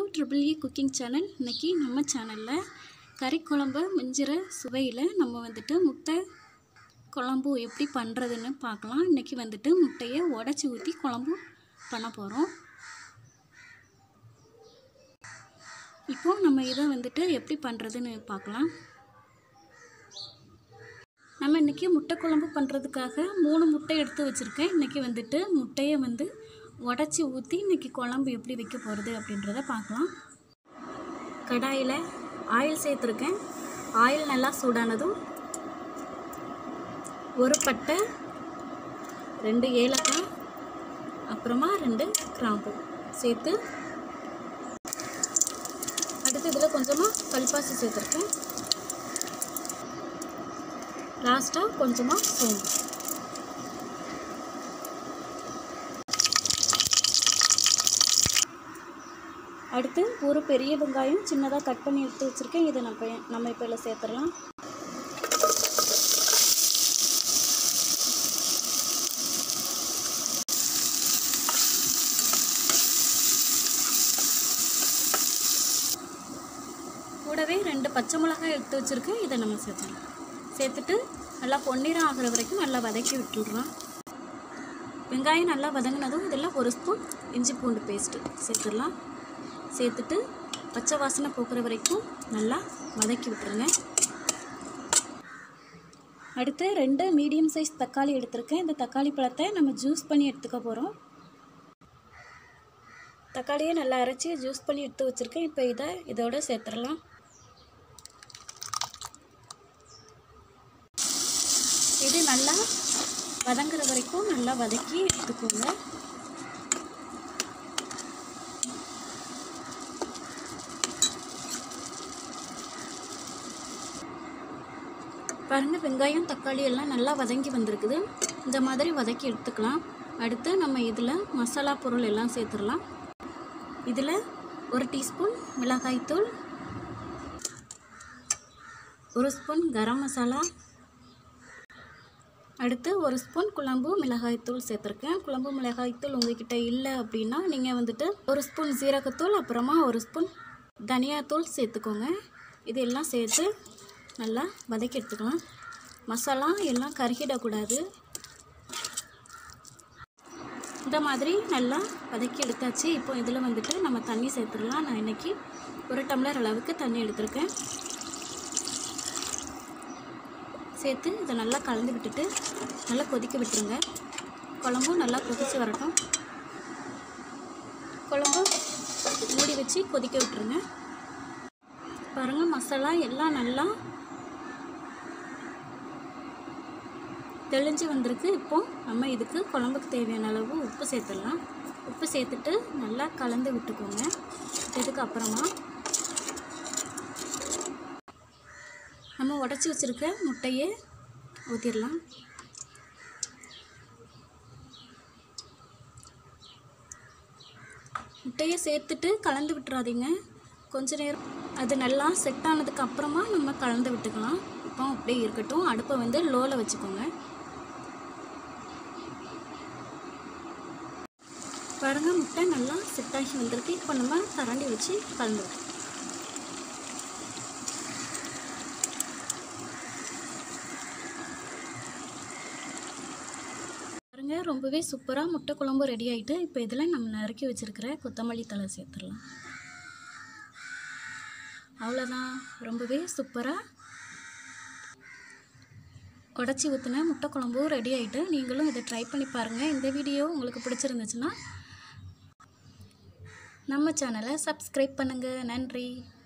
triple E cooking channel இன்றைக்கி நம்ம சேனலில் கறி குழம்பு மிஞ்சிற சுவையில் நம்ம வந்துட்டு முட்டை குழம்பு எப்படி பண்ணுறதுன்னு பார்க்கலாம் இன்றைக்கி வந்துட்டு முட்டையை உடச்சி ஊற்றி குழம்பு பண்ண போகிறோம் இப்போது நம்ம இதை வந்துட்டு எப்படி பண்ணுறதுன்னு பார்க்கலாம் நம்ம இன்றைக்கி முட்டை குழம்பு பண்ணுறதுக்காக மூணு முட்டை எடுத்து வச்சுருக்கேன் இன்றைக்கி வந்துட்டு முட்டையை வந்து உடச்சி ஊற்றி இன்றைக்கி குழம்பு எப்படி வைக்க போகிறது அப்படின்றத பார்க்கலாம் கடாயில் ஆயில் சேர்த்துருக்கேன் ஆயில் நல்லா சூடானதும் ஒரு பட்டை ரெண்டு ஏலக்காய் அப்புறமா ரெண்டு கிராம்பு சேர்த்து அடுத்து இதில் கொஞ்சமாக கல்பாசி சேர்த்துருக்கேன் லாஸ்ட்டாக கொஞ்சமாக சோம்பு அடுத்து ஒரு பெரிய வெங்காயம் சின்னதாக கட் பண்ணி எடுத்து வச்சுருக்கேன் இதை நம்ம நம்ம இப்போ இதில் சேர்த்துடலாம் கூடவே ரெண்டு பச்சை மிளகாய் எடுத்து வச்சுருக்கேன் இதை நம்ம சேர்த்துடலாம் சேர்த்துட்டு நல்லா பொன்னிறம் ஆகிற வரைக்கும் நல்லா வதக்கி விட்டுடுறோம் வெங்காயம் நல்லா வதங்கினதும் இதில் ஒரு ஸ்பூன் இஞ்சி பூண்டு பேஸ்ட்டு சேர்த்துடலாம் சேர்த்துட்டு பச்சை வாசனை போக்குற வரைக்கும் நல்லா வதக்கி விட்டுருங்க அடுத்து ரெண்டு மீடியம் சைஸ் தக்காளி எடுத்திருக்கேன் இந்த தக்காளி பழத்தை நம்ம ஜூஸ் பண்ணி எடுத்துக்க போகிறோம் தக்காளியை நல்லா அரைச்சி ஜூஸ் பண்ணி எடுத்து வச்சுருக்கேன் இப்போ இதை இதோட சேர்த்துடலாம் இது நல்லா வதங்குற வரைக்கும் நல்லா வதக்கி எடுத்துக்கோங்க பாருங்கள் வெங்காயம் தக்காளி எல்லாம் நல்லா வதங்கி வந்திருக்குது இந்த மாதிரி வதக்கி எடுத்துக்கலாம் அடுத்து நம்ம இதில் மசாலா பொருள் எல்லாம் சேர்த்துடலாம் இதில் ஒரு டீஸ்பூன் மிளகாய்த்தூள் ஒரு ஸ்பூன் கரம் மசாலா அடுத்து ஒரு ஸ்பூன் குழம்பு மிளகாய்த்தூள் சேர்த்துருக்கேன் குழம்பு மிளகாய்த்தூள் உங்ககிட்ட இல்லை அப்படின்னா நீங்கள் வந்துட்டு ஒரு ஸ்பூன் சீரகத்தூள் அப்புறமா ஒரு ஸ்பூன் தனியாத்தூள் சேர்த்துக்கோங்க இது எல்லாம் சேர்த்து நல்லா வதக்கி எடுத்துக்கலாம் மசாலா எல்லாம் கருகிடக்கூடாது இந்த மாதிரி நல்லா வதக்கி எடுத்தாச்சு இப்போ இதில் வந்துட்டு நம்ம தண்ணி சேர்த்துடலாம் நான் இன்றைக்கி ஒரு டம்ளர் அளவுக்கு தண்ணி எடுத்திருக்கேன் சேர்த்து இதை நல்லா கலந்து விட்டுட்டு நல்லா கொதிக்க விட்டுருங்க குழம்பும் நல்லா கொதித்து வரட்டும் குழம்பு மூடி வச்சு கொதிக்க விட்டுருங்க பாருங்கள் மசாலா எல்லாம் நல்லா தெளிஞ்சு வந்திருக்கு இப்போ நம்ம இதுக்கு குழம்புக்கு தேவையான அளவு உப்பு சேர்த்துடலாம் உப்பு சேர்த்துட்டு நல்லா கலந்து விட்டுக்கோங்க இதுக்கு அப்புறமா நம்ம உடச்சி வச்சுருக்க முட்டையை ஊற்றிடலாம் முட்டையை சேர்த்துட்டு கலந்து விட்டுறாதீங்க கொஞ்ச நேரம் அது நல்லா செட் ஆனதுக்கு அப்புறமா நம்ம கலந்து விட்டுக்கலாம் இப்போ அப்படியே இருக்கட்டும் அடுப்பை வந்து லோவில் வச்சுக்கோங்க பாருங்க முட்டை நல்லா செட் ஆகி வந்திருக்கு இப்போ நம்ம கரண்டி வச்சு கலந்து விட்டுக்கலாம் பாருங்க ரொம்பவே சூப்பராக முட்டை குழம்பு ரெடி ஆகிட்டு இப்போ இதில் நம்ம நறுக்கி வச்சுருக்கிற கொத்தமல்லி தலை சேர்த்துடலாம் அவ்வளோதான் ரொம்பவே சூப்பராக உடச்சி ஊற்றின முட்டை குழம்பும் ரெடி ஆகிட்டு நீங்களும் இதை ட்ரை பண்ணி பாருங்கள் இந்த வீடியோ உங்களுக்கு பிடிச்சிருந்துச்சுன்னா நம்ம சேனலை சப்ஸ்கிரைப் பண்ணுங்கள் நன்றி